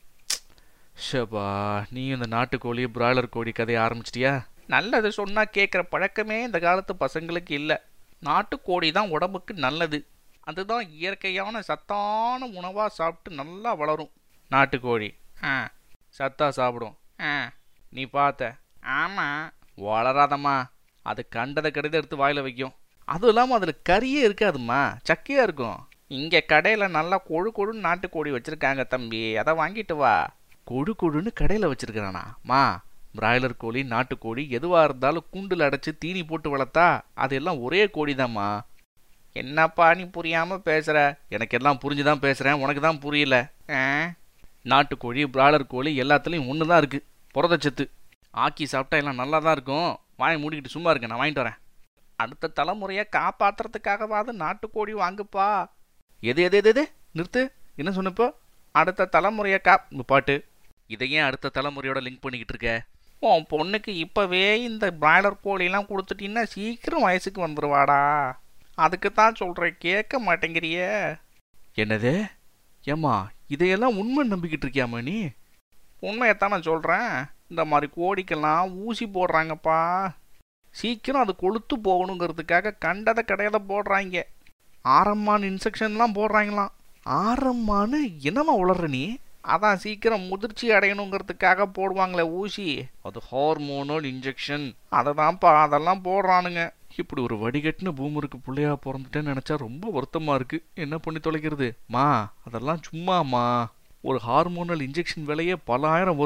ஷபா நீ இந்த நாட்டுக்கோழி பிராய்லர் கோழி கதையை ஆரம்பிச்சிட்டியா நல்லது சொன்னால் கேட்குற பழக்கமே இந்த காலத்து பசங்களுக்கு இல்லை நாட்டுக்கோழி தான் உடம்புக்கு நல்லது அதுதான் இயற்கையான சத்தான உணவாக சாப்பிட்டு நல்லா வளரும் நாட்டுக்கோழி ஆ சத்தா சாப்பிடும் ஆ நீ பார்த்த ஆமாம் வளராதம்மா அது கண்டதை கடிதை எடுத்து வாயில் வைக்கும் அதுவும் இல்லாமல் அதில் கறியே இருக்காதும்மா சக்கையாக இருக்கும் இங்கே கடையில் நல்லா கொழு கொழுன்னு நாட்டுக்கோழி வச்சுருக்காங்க தம்பி அதை வாங்கிட்டு வா கொழு கொழுன்னு கடையில் வச்சிருக்கிறானா மா பிராய்லர் கோழி நாட்டுக்கோழி எதுவாக இருந்தாலும் கூண்டில் அடைச்சி தீனி போட்டு வளர்த்தா அதெல்லாம் ஒரே கோழி தாம்மா என்னப்பா நீ புரியாமல் பேசுகிற எனக்கு எல்லாம் புரிஞ்சு தான் பேசுகிறேன் உனக்கு தான் புரியல ஆ நாட்டுக்கோழி பிராய்லர் கோழி எல்லாத்துலேயும் ஒன்று தான் இருக்குது புரதச்சத்து ஆக்கி சாப்பிட்டா எல்லாம் நல்லா தான் இருக்கும் வாங்கி மூடிக்கிட்டு சும்மா இருக்க நான் வாங்கிட்டு வரேன் அடுத்த தலைமுறையை காப்பாற்றுறதுக்காகவாது நாட்டுக்கோழி வாங்குப்பா எது எது எது எது நிறுத்து என்ன சொன்னப்போ அடுத்த தலைமுறையை கா பாட்டு இதை ஏன் அடுத்த தலைமுறையோட லிங்க் பண்ணிக்கிட்டு இருக்க உன் பொண்ணுக்கு இப்போவே இந்த பிராய்லர் கோழிலாம் கொடுத்துட்டீங்கன்னா சீக்கிரம் வயசுக்கு வந்துடுவாடா அதுக்கு தான் சொல்கிறேன் கேட்க மாட்டேங்கிறியே என்னது ஏம்மா இதையெல்லாம் உண்மை நம்பிக்கிட்டு இருக்கியாமா நீ உண்மையைத்தான் நான் சொல்கிறேன் இந்த மாதிரி கோழிக்கெல்லாம் ஊசி போடுறாங்கப்பா சீக்கிரம் அது கொளுத்து போகணுங்கிறதுக்காக கண்டதை கடையில போடுறாங்க ஆரம்மான் இன்செக்ஷன்லாம் போடுறாங்களாம் ஆரம்மான்னு என்னம்மா உளர்ற நீ அதான் சீக்கிரம் முதிர்ச்சி அடையணுங்கிறதுக்காக போடுவாங்களே ஊசி அது ஹார்மோனல் இன்ஜெக்ஷன் அதை தான்ப்பா அதெல்லாம் போடுறானுங்க இப்படி ஒரு வடிகட்டின பூமருக்கு பிள்ளையா பிறந்துட்டேன்னு நினைச்சா ரொம்ப வருத்தமா இருக்கு என்ன பண்ணி தொலைக்கிறது மா அதெல்லாம் சும்மாம்மா ஒரு ஹார்மோனல் இன்ஜெக்ஷன் விலையே பல ஆயிரம் வரும்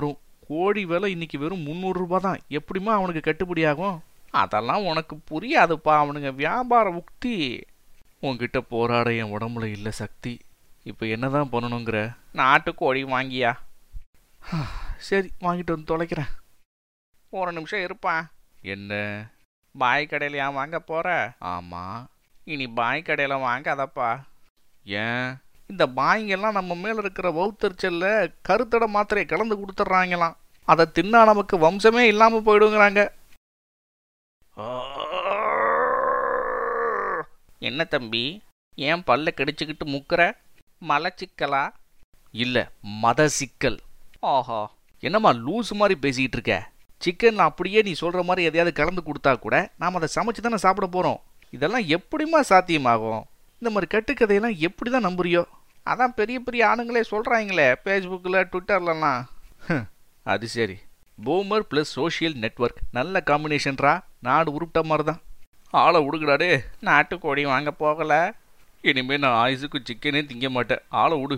கோழி விலை இன்னைக்கு வெறும் முந்நூறுரூபா தான் எப்படிம்மா அவனுக்கு கட்டுப்படி ஆகும் அதெல்லாம் உனக்கு புரியாதுப்பா அவனுங்க வியாபார உக்தி உன்கிட்ட போராட என் உடம்புல இல்லை சக்தி இப்போ என்னதான் பண்ணணுங்கிற நாட்டுக்கோழி வாங்கியா சரி வாங்கிட்டு வந்து தொலைக்கிறேன் ஒரு நிமிஷம் இருப்பான் என்ன பாய் கடையிலையா வாங்க போற ஆமாம் இனி பாய் கடையில் வாங்காதப்பா ஏன் இந்த பாய்ங்கெல்லாம் நம்ம மேல இருக்கிற வௌத்தறிச்சல்ல கருத்தடை மாத்திரையை கலந்து கொடுத்துட்றாங்களாம் அதை தின்னா நமக்கு வம்சமே இல்லாம போயிடுங்கிறாங்க என்ன தம்பி ஏன் பல்ல கடிச்சுக்கிட்டு முக்குற மலச்சிக்கலா இல்ல மத சிக்கல் ஆஹா என்னம்மா லூஸ் மாதிரி பேசிக்கிட்டு இருக்க சிக்கன்ல அப்படியே நீ சொல்ற மாதிரி எதையாவது கலந்து கொடுத்தா கூட நாம் அதை சமைச்சு தானே சாப்பிட போறோம் இதெல்லாம் எப்படிம்மா சாத்தியமாகும் இந்த மாதிரி கட்டுக்கதையெல்லாம் எப்படி தான் நம்புறியோ அதான் பெரிய பெரிய ஆணுங்களே சொல்கிறாங்களே ஃபேஸ்புக்கில் ட்விட்டர்லலாம் ஹம், அது சரி பூமர் ப்ளஸ் சோஷியல் நெட்வொர்க் நல்ல காம்பினேஷன்ரா நாடு உருப்பிட்ட மாதிரி தான் ஆளை விடுங்கடாடே நாட்டுக்கோழி வாங்க போகல இனிமே நான் ஆயுசுக்கு சிக்கனே திங்க மாட்டேன் ஆளை விடு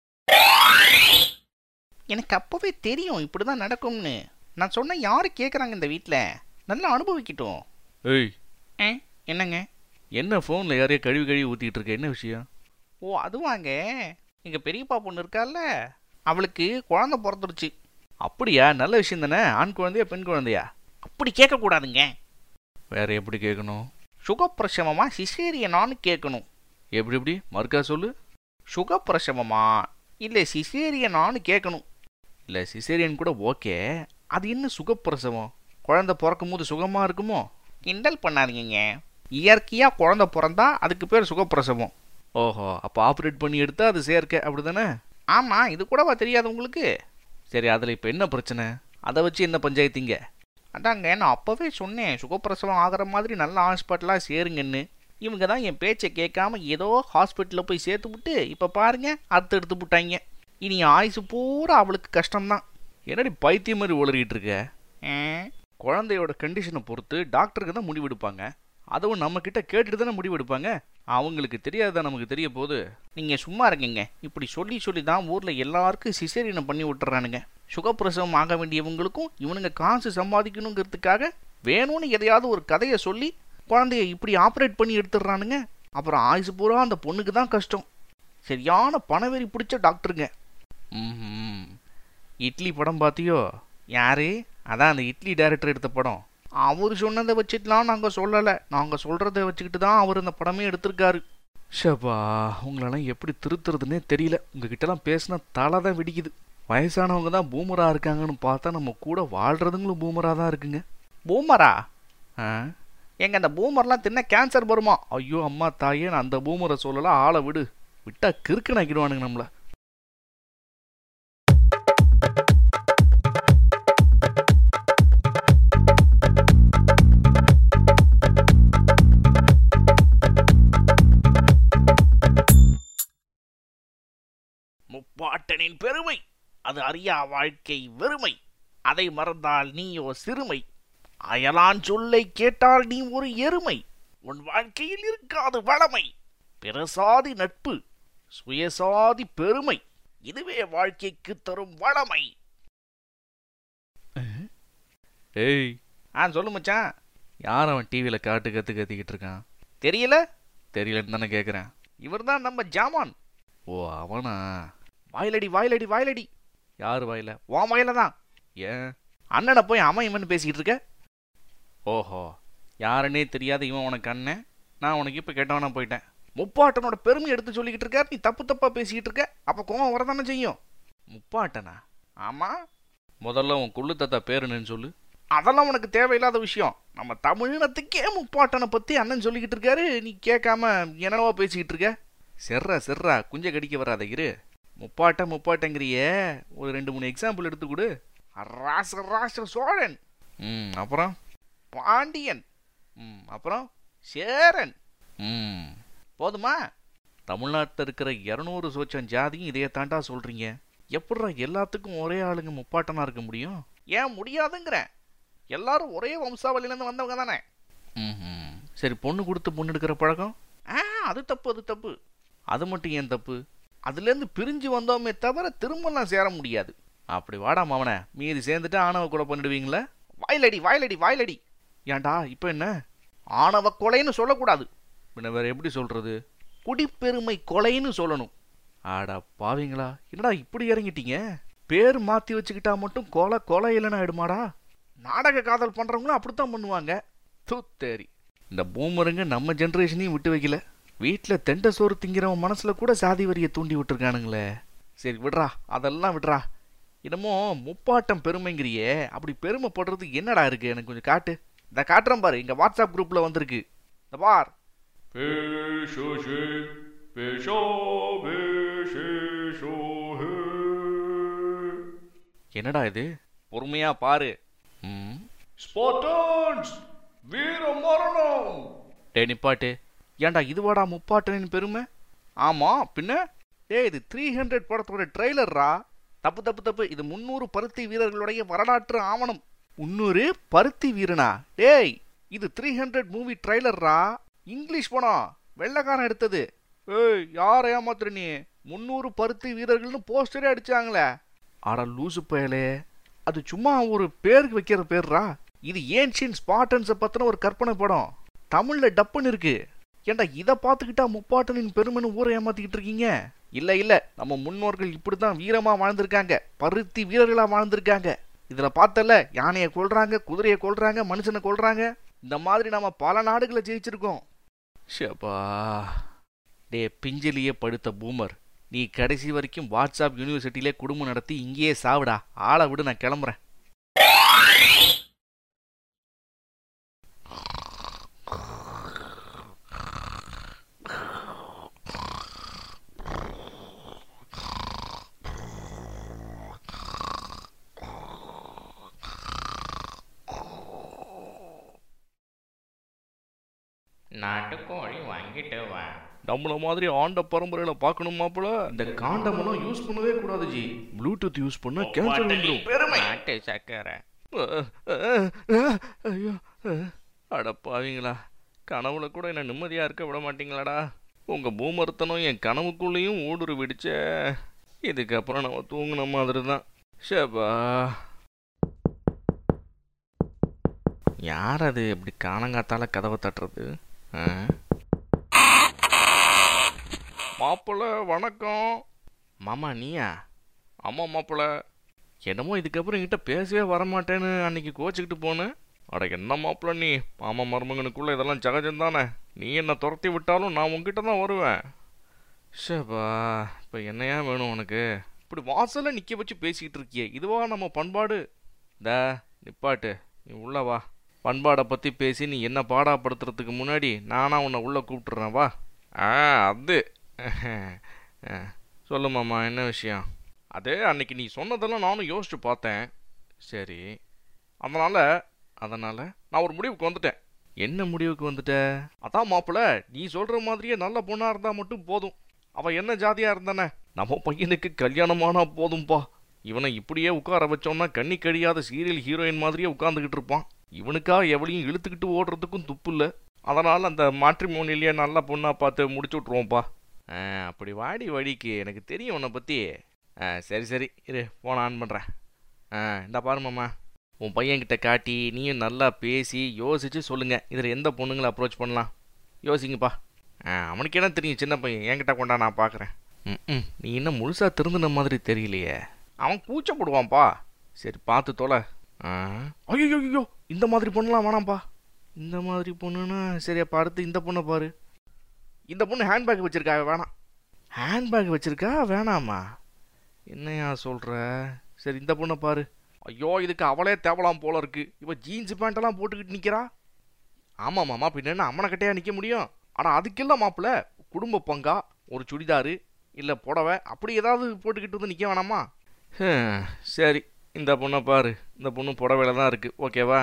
எனக்கு அப்போவே தெரியும் இப்படி தான் நடக்கும்னு நான் சொன்ன யாரு கேட்குறாங்க இந்த வீட்டில் நல்லா அனுபவிக்கட்டும் ஏய் ஏ என்னங்க என்ன ஃபோனில் யாரையோ கழுவி கழுவி ஊற்றிக்கிட்டு இருக்க என்ன விஷயம் ஓ அதுவாங்க எங்கள் பெரியப்பா பொண்ணு இருக்கால்ல அவளுக்கு குழந்தை பிறந்துருச்சு அப்படியா நல்ல விஷயம் தானே ஆண் குழந்தையா பெண் குழந்தையா அப்படி கேட்கக்கூடாதுங்க வேற எப்படி கேட்கணும் சுகப்பிரசவமா சிசேரியனான்னு கேட்கணும் எப்படி எப்படி மறுக்கா சொல்லு சுகப்பிரசவமா இல்லை சிசேரியனான்னு கேட்கணும் இல்லை சிசேரியன் கூட ஓகே அது என்ன சுகப்பிரசவம் குழந்தை பிறக்கும் போது சுகமாக இருக்குமோ கிண்டல் பண்ணாதீங்க இயற்கையாக குழந்தை பிறந்தா அதுக்கு பேர் சுகப்பிரசவம் ஓஹோ அப்போ ஆப்ரேட் பண்ணி எடுத்தா அது சேர்க்க அப்படி தானே ஆமாம் இது கூடவா தெரியாது உங்களுக்கு சரி அதில் இப்போ என்ன பிரச்சனை அதை வச்சு என்ன பஞ்சாயத்தீங்க அதாங்க நான் அப்போவே சொன்னேன் சுகப்பிரசவம் ஆகிற மாதிரி நல்ல ஹாஸ்பிட்டலாக சேருங்கன்னு இவங்க தான் என் பேச்சை கேட்காம ஏதோ ஹாஸ்பிட்டலில் போய் சேர்த்து விட்டு இப்போ பாருங்க அறுத்து எடுத்து விட்டாங்க இனி ஆயுசு பூரா அவளுக்கு கஷ்டம்தான் என்னடி பைத்தியம் மாதிரி உளறிட்டு இருக்க குழந்தையோட கண்டிஷனை பொறுத்து டாக்டருக்கு தான் முடிவெடுப்பாங்க அதுவும் நம்ம கிட்ட கேட்டுட்டு தானே முடிவெடுப்பாங்க அவங்களுக்கு தெரியாதா நமக்கு தெரிய போகுது நீங்க சும்மா இருக்கீங்க இப்படி சொல்லி சொல்லி தான் ஊர்ல எல்லாருக்கும் சிசேரியனை பண்ணி விட்டுறானுங்க சுகப்பிரசவம் ஆக வேண்டியவங்களுக்கும் இவனுங்க காசு சம்பாதிக்கணுங்கிறதுக்காக வேணும்னு எதையாவது ஒரு கதையை சொல்லி குழந்தைய இப்படி ஆப்ரேட் பண்ணி எடுத்துடுறானுங்க அப்புறம் ஆயுசு பூரா அந்த பொண்ணுக்கு தான் கஷ்டம் சரியான பணவெறி பிடிச்ச டாக்டருங்க ம்ஹும். இட்லி படம் பார்த்தியோ யாரு அதான் அந்த இட்லி டைரக்டர் எடுத்த படம் அவர் சொன்னதை வச்சுட்டுலாம் நாங்கள் சொல்லலை நாங்கள் சொல்கிறத வச்சுக்கிட்டு தான் அவர் இந்த படமே எடுத்திருக்காரு ஷப்பா உங்களெல்லாம் எப்படி திருத்துறதுன்னே தெரியல உங்ககிட்டலாம் பேசினா தலை தான் வெடிக்குது வயசானவங்க தான் பூமரா இருக்காங்கன்னு பார்த்தா நம்ம கூட வாழ்றதுங்களும் பூமரா தான் இருக்குங்க பூமரா ஆ எங்க அந்த பூமர்லாம் தின்ன கேன்சர் வருமா ஐயோ அம்மா தாயே நான் அந்த பூமரை சொல்லல ஆளை விடு விட்டா கிறுக்கனாக்கிடுவானுங்க நம்மள முப்பாட்டனின் பெருமை அது அறியா வாழ்க்கை வெறுமை அதை மறந்தால் நீயோ சிறுமை அயலான் சொல்லை கேட்டால் நீ ஒரு எருமை உன் வாழ்க்கையில் இருக்காது வளமை பிறசாதி நட்பு சுயசாதி பெருமை இதுவே வாழ்க்கைக்கு தரும் வளமை ஏய் ஆ சொல்லு மச்சான் யார் அவன் டிவியில் காட்டு கத்து கத்திக்கிட்டு இருக்கான் தெரியல தெரியலன்னு தானே கேட்குறேன் இவர் தான் நம்ம ஜாமான் ஓ அவனா வாயிலடி வாயிலடி வாயிலடி யார் வாயில உன் வாயில தான் ஏன் அண்ணனை போய் அவன் இவன் பேசிக்கிட்டு இருக்க ஓஹோ யாருன்னே தெரியாத இவன் உனக்கு அண்ணன் நான் உனக்கு இப்போ கெட்டவனா போயிட்டேன் முப்பாட்டனோட பெருமை எடுத்து சொல்லிக்கிட்டு இருக்க நீ தப்பு தப்பா பேசிக்கிட்டு இருக்க அப்போ கோவம் வரதானே செய்யும் முப்பாட்டனா ஆமா முதல்ல உன் குள்ளு தாத்தா பேர் என்னன்னு சொல்லு அதெல்லாம் உனக்கு தேவையில்லாத விஷயம் நம்ம தமிழினத்துக்கே முப்பாட்டனை பத்தி அண்ணன் சொல்லிக்கிட்டு இருக்காரு நீ கேட்காம என்னவோ பேசிக்கிட்டு இருக்க செர்ரா செர்ரா குஞ்ச கடிக்க வராத இரு முப்பாட்ட முப்பாட்டங்கிறிய ஒரு ரெண்டு மூணு எக்ஸாம்பிள் எடுத்து கொடு ராச ராச சோழன் ம் அப்புறம் பாண்டியன் ம் அப்புறம் சேரன் ம் போதுமா தமிழ்நாட்டில் இருக்கிற இரநூறு சோச்சம் ஜாதியும் இதையே தாண்டா சொல்றீங்க எப்படிடா எல்லாத்துக்கும் ஒரே ஆளுங்க முப்பாட்டனா இருக்க முடியும் ஏன் முடியாதுங்கிறேன் எல்லாரும் ஒரே வம்சாவளியிலேருந்து வந்தவங்க தானே ம் சரி பொண்ணு கொடுத்து பொண்ணு எடுக்கிற பழக்கம் ஆ அது தப்பு அது தப்பு அது மட்டும் ஏன் தப்பு அதுலேருந்து பிரிஞ்சு வந்தோமே தவிர திரும்பலாம் சேர முடியாது அப்படி வாடா மாவனே மீதி சேர்ந்துட்டு ஆணவ கொலை பண்ணிடுவீங்களா வாயிலடி வாயிலடி வாயிலடி ஏன்டா இப்போ என்ன ஆணவ கொலைன்னு சொல்லக்கூடாது பின்ன வேற எப்படி சொல்றது குடிப்பெருமை கொலைன்னு சொல்லணும் ஆடா பாவீங்களா என்னடா இப்படி இறங்கிட்டீங்க பேர் மாத்தி வச்சுக்கிட்டா மட்டும் கொலை கொலை இல்லைன்னு ஆயிடுமாடா நாடக காதல் பண்றவங்களும் அப்படித்தான் பண்ணுவாங்க தூத்தேரி இந்த பூமருங்க நம்ம ஜென்ரேஷனையும் விட்டு வைக்கல வீட்டில் தெண்ட சோறு திங்கிறவன் மனசுல கூட சாதி வரியை தூண்டி விட்டுருக்கானுங்களே சரி விடுறா அதெல்லாம் விடுறா என்னமோ முப்பாட்டம் பெருமைங்கிறியே அப்படி பெருமைப்படுறது என்னடா இருக்கு எனக்கு கொஞ்சம் காட்டு இந்த காட்டுறேன் பாரு இங்க வாட்ஸ்அப் குரூப்ல வந்திருக்கு இந்த பார் பேஷே பேஷோ பேஷேஷோ என்னடா இது பொறுமையா பாரு ம் ஸ்பாட்டன்ஸ் வீர மரணம் டே நிப்பாட்டு ஏன்டா இதுவாடா முப்பாட்டனின் பெருமை ஆமா பின்ன டேய் இது த்ரீ ஹண்ட்ரட் படத்தோட ட்ரெய்லர்ரா தப்பு தப்பு தப்பு இது முந்நூறு பருத்தி வீரர்களுடைய வரலாற்று ஆவணம் முந்நூறு பருத்தி வீரனா டேய் இது த்ரீ ஹண்ட்ரட் மூவி ட்ரெய்லர்ரா இங்கிலீஷ் படம் வெள்ளைக்காரன் எடுத்தது ஏய் யார் ஏமாத்துற நீ முந்நூறு பருத்தி வீரர்கள்னு போஸ்டரே அடிச்சாங்களே அட லூசு பயலே அது சும்மா ஒரு பேருக்கு வைக்கிற பேர்ரா இது ஏன்ஷியன் ஸ்பாட்டன்ஸை பத்தின ஒரு கற்பனை படம் தமிழ்ல டப்புன்னு இருக்கு ஏன்டா இதை பார்த்துக்கிட்டா முப்பாட்டனின் பெருமைன்னு ஊரை ஏமாத்திக்கிட்டு இருக்கீங்க இல்ல இல்ல நம்ம முன்னோர்கள் இப்படித்தான் வீரமா வாழ்ந்திருக்காங்க பருத்தி வீரர்களா வாழ்ந்திருக்காங்க இதுல பார்த்தல யானையை கொல்றாங்க குதிரையை கொல்றாங்க மனுஷனை கொல்றாங்க இந்த மாதிரி நாம பல நாடுகளை ஜெயிச்சிருக்கோம் ஷப்பா டே பிஞ்சிலேயே படுத்த பூமர் நீ கடைசி வரைக்கும் வாட்ஸ்அப் யூனிவர்சிட்டியிலே குடும்பம் நடத்தி இங்கேயே சாவுடா ஆளை விடு நான் கிளம்புறேன் நாட்டுக்கோழி வாங்கிட்டு வா நம்மள மாதிரி ஆண்ட பரம்பரையில பார்க்கணும் மாப்பிள இந்த காண்டமெல்லாம் யூஸ் பண்ணவே கூடாது ஜி ப்ளூடூத் யூஸ் பண்ணா கேன்சர் வந்துடும் நாட்டு சக்கரை ஐயோ அட பாவீங்களா கனவுல கூட என்ன நிம்மதியா இருக்க விட மாட்டீங்களாடா உங்க பூமர்த்தனம் என் கனவுக்குள்ளேயும் ஊடுரு விடிச்ச இதுக்கப்புறம் நம்ம தூங்கின மாதிரி தான் ஷபா யார் அது இப்படி காணங்காத்தால கதவை தட்டுறது ஆ? மாப்பிள்ள வணக்கம் மாமா நீயா ஆமாம் மாப்பிள்ள என்னமோ இதுக்கப்புறம் என்கிட்ட பேசவே வரமாட்டேன்னு அன்னைக்கு கோச்சிக்கிட்டு போனேன் அட என்ன மாப்பிள்ள நீ மாமா மருமகனுக்குள்ள இதெல்லாம் சகஜம் தானே நீ என்னை துரத்தி விட்டாலும் நான் உங்ககிட்ட தான் வருவேன் ஷபா இப்போ என்னையா வேணும் உனக்கு இப்படி வாசல்ல நிற்க வச்சு பேசிக்கிட்டு இருக்கியே இதுவா நம்ம பண்பாடு இந்த நிப்பாட்டு நீ உள்ள வா பண்பாடை பற்றி பேசி நீ என்ன பாடாப்படுத்துறதுக்கு முன்னாடி நானா உன்னை உள்ளே கூப்பிட்டுறேன் வா ஆ அது ஆ, சொல்லு மாமா என்ன விஷயம் அது அன்னைக்கு நீ சொன்னதெல்லாம் நானும் யோசிச்சு பார்த்தேன் சரி அதனால் அதனால் நான் ஒரு முடிவுக்கு வந்துட்டேன் என்ன முடிவுக்கு வந்துட்ட அதான் மாப்பிள்ள நீ சொல்கிற மாதிரியே நல்ல பொண்ணாக இருந்தால் மட்டும் போதும் அவன் என்ன ஜாதியாக இருந்தானே நம்ம பையனுக்கு கல்யாணமானா போதும்பா இவனை இப்படியே உட்கார வச்சோம்னா கண்ணி கழியாத சீரியல் ஹீரோயின் மாதிரியே உட்காந்துக்கிட்டு இருப்பான் இவனுக்காக எவளையும் இழுத்துக்கிட்டு ஓடுறதுக்கும் துப்பு இல்லை அதனால் அந்த மாட்ரிமோனிலேயே நல்ல பொண்ணாக பார்த்து முடிச்சு விட்ருவோம்ப்பா ஆ அப்படி வாடி வடிக்கு எனக்கு தெரியும் உன்னை பற்றி ஆ சரி சரி இரு ஃபோன் ஆன் பண்ணுறேன் ஆ இந்த பாரு மாமா உன் பையன்கிட்ட காட்டி நீயும் நல்லா பேசி யோசிச்சு சொல்லுங்கள் இதில் எந்த பொண்ணுங்களை அப்ரோச் பண்ணலாம் யோசிங்கப்பா ஆ அவனுக்கு என்ன தெரியும் சின்ன பையன் என்கிட்ட கொண்டா நான் பார்க்குறேன் ம் ம் நீ இன்னும் முழுசாக திருந்தின மாதிரி தெரியலையே அவன் கூச்சப்படுவான்ப்பா சரி பார்த்து தொலை ஆ ஐயோ ஐயோ இந்த மாதிரி பொண்ணுலாம் வேணாம்ப்பா இந்த மாதிரி பொண்ணுன்னா சரி அப்போ அடுத்து இந்த பொண்ணை பாரு இந்த பொண்ணு ஹேண்ட்பேக் வச்சிருக்கா வேணாம் ஹேண்ட்பேக் வச்சிருக்கா வேணாமா என்னையா சொல்ற சரி இந்த பொண்ணை பாரு ஐயோ இதுக்கு அவளே தேவலாம் போல இருக்கு இவ ஜீன்ஸ் பேண்ட்டெல்லாம் போட்டுக்கிட்டு நிக்கிறா ஆமா மாமா பின்ன என்ன அம்மனை கட்டையா நிக்க முடியும் ஆனா அதுக்கெல்லாம் மாப்பிள்ள குடும்ப பங்கா ஒரு சுடிதாரு இல்ல புடவை அப்படி ஏதாவது போட்டுக்கிட்டு வந்து நிக்க வேணாமா ஹம், சரி இந்த பொண்ணை பாரு இந்த பொண்ணு புடவையில தான் இருக்கு ஓகேவா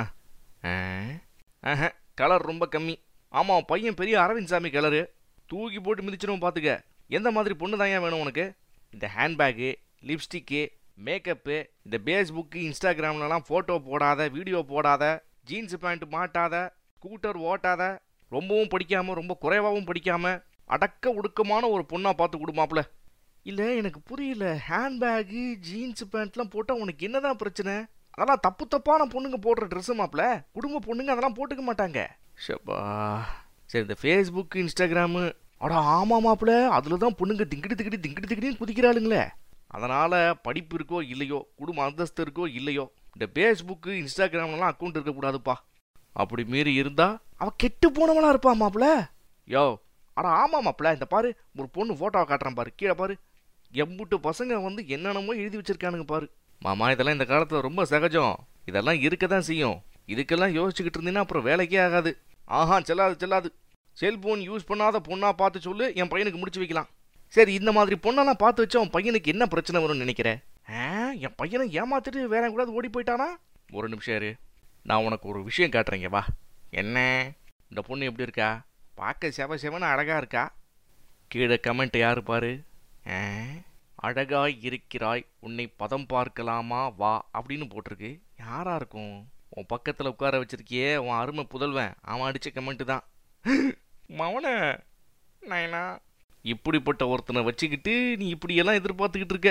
ஆஹ கலர் ரொம்ப கம்மி ஆமாம் பையன் பெரிய அரவிந்த் சாமி கலரு தூக்கி போட்டு மிதிச்சிடும் பார்த்துக்க எந்த மாதிரி பொண்ணு தான் ஏன் வேணும் உனக்கு இந்த ஹேண்ட்பேக்கு லிப்ஸ்டிக்கு மேக்கப்பு இந்த பேஸ்புக்கு இன்ஸ்டாகிராம்லலாம் ஃபோட்டோ போடாத வீடியோ போடாத ஜீன்ஸ் பேண்ட் மாட்டாத ஸ்கூட்டர் ஓட்டாத ரொம்பவும் படிக்காமல் ரொம்ப குறைவாகவும் படிக்காமல் அடக்க ஒடுக்கமான ஒரு பொண்ணாக பார்த்து கொடுமாப்ல இல்ல எனக்கு புரியல ஹேண்ட்பேக்கு ஜீன்ஸ் பேண்ட்லாம் போட்டா உனக்கு என்னதான் பிரச்சனை அதெல்லாம் தப்பு தப்பான பொண்ணுங்க போடுற ட்ரெஸ் மாப்ள குடும்ப பொண்ணுங்க அதெல்லாம் போட்டுக்க மாட்டாங்க ஷப்பா சரி இந்த ஃபேஸ்புக் இன்ஸ்டாகிராமு அட ஆமா மாப்ள அதுல தான் பொண்ணுங்க திங்கிட்டு திக்கிட்டு திங்கிட்டு திக்கிட்டு குதிக்கிறாளுங்களே அதனால படிப்பு இருக்கோ இல்லையோ குடும்ப அந்தஸ்து இருக்கோ இல்லையோ இந்த ஃபேஸ்புக்கு இன்ஸ்டாகிராம்லாம் அக்கௌண்ட் இருக்கக்கூடாதுப்பா அப்படி மீறி இருந்தா அவ கெட்டு போனவளா இருப்பா மாப்ள யோ அட ஆமா மாப்ள இந்த பாரு ஒரு பொண்ணு போட்டோவை காட்டுறான் பாரு கீழே பாரு எம்புட்டு பசங்க வந்து என்னென்னமோ எழுதி வச்சிருக்கானுங்க பாரு மாமா இதெல்லாம் இந்த காலத்துல ரொம்ப சகஜம் இதெல்லாம் இருக்க தான் செய்யும் இதுக்கெல்லாம் யோசிச்சுக்கிட்டு இருந்தீங்கன்னா அப்புறம் வேலைக்கே ஆகாது ஆஹா செல்லாது செல்லாது செல்போன் யூஸ் பண்ணாத பொண்ணா பார்த்து சொல்லு என் பையனுக்கு முடிச்சு வைக்கலாம் சரி இந்த மாதிரி பொண்ணெல்லாம் பார்த்து வச்சா உன் பையனுக்கு என்ன பிரச்சனை வரும்னு நினைக்கிற ஆ, என் பையனை ஏமாத்திட்டு வேற கூட ஓடி போயிட்டானா ஒரு நிமிஷம் இரு நான் உனக்கு ஒரு விஷயம் காட்டுறேங்க வா என்ன இந்த பொண்ணு எப்படி இருக்கா பார்க்க செவ செவன்னு அழகா இருக்கா கீழே கமெண்ட் யாரு பாரு ஆ, அழகாய் இருக்கிறாய் உன்னை பதம் பார்க்கலாமா வா அப்படின்னு போட்டிருக்கு யாரா இருக்கும் உன் பக்கத்தில் உட்கார வச்சிருக்கியே உன் அருமை புதல்வன் அவன் அடிச்ச கமெண்ட் தான் மவன நைனா இப்படிப்பட்ட ஒருத்தனை வச்சுக்கிட்டு நீ இப்படியெல்லாம் எதிர்பார்த்துக்கிட்டு இருக்க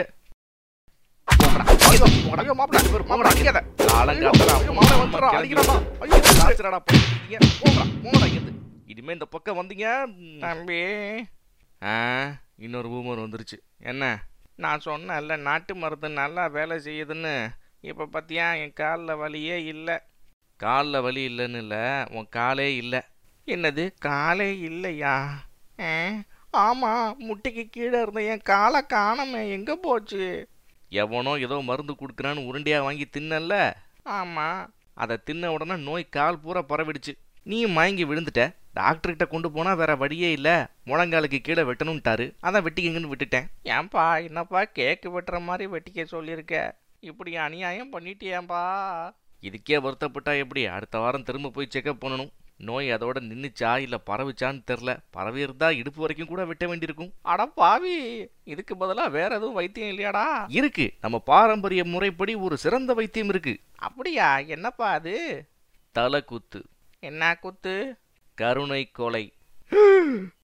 இனிமே இந்த பக்கம் வந்தீங்க தம்பி ஆ, இன்னொரு பூமர் வந்துருச்சு என்ன நான் சொன்னேன்ல நாட்டு மருந்து நல்லா வேலை செய்யுதுன்னு இப்போ பார்த்தியா என் காலில் வலியே இல்லை காலில் வலி இல்லைன்னு இல்லை உன் காலே இல்லை என்னது காலே இல்லையா ஆ, ஆமா முட்டிக்கு கீழே இருந்த என் காலை காணமே எங்கே போச்சு எவனோ ஏதோ மருந்து கொடுக்குறான்னு உருண்டையா வாங்கி தின்னல்ல ஆமா அதை தின்ன உடனே நோய் கால் பூரா பரவிடுச்சு நீயும் மயங்கி விழுந்துட்ட டாக்டர்கிட்ட கொண்டு போனா வேற வழியே இல்ல முழங்காலுக்கு கீழே வெட்டணும்ட்டாரு அதான் வெட்டிக்கங்கன்னு விட்டுட்டேன் ஏன்பா என்னப்பா கேக்கு வெட்டுற மாதிரி வெட்டிக்க சொல்லியிருக்க இப்படி அநியாயம் பண்ணிட்டியாம்பா இதுக்கே வருத்தப்பட்டா எப்படி அடுத்த வாரம் திரும்ப போய் செக்அப் பண்ணணும் நோய் அதோட நின்னுச்சா இல்ல பரவுச்சான்னு தெரில பரவி இருந்தா இடுப்பு வரைக்கும் கூட வெட்ட வேண்டியிருக்கும் அட பாவி இதுக்கு பதிலா வேற எதுவும் வைத்தியம் இல்லையாடா இருக்கு நம்ம பாரம்பரிய முறைப்படி ஒரு சிறந்த வைத்தியம் இருக்கு அப்படியா என்னப்பா அது தலை குத்து என்ன குத்து கருணை கொலை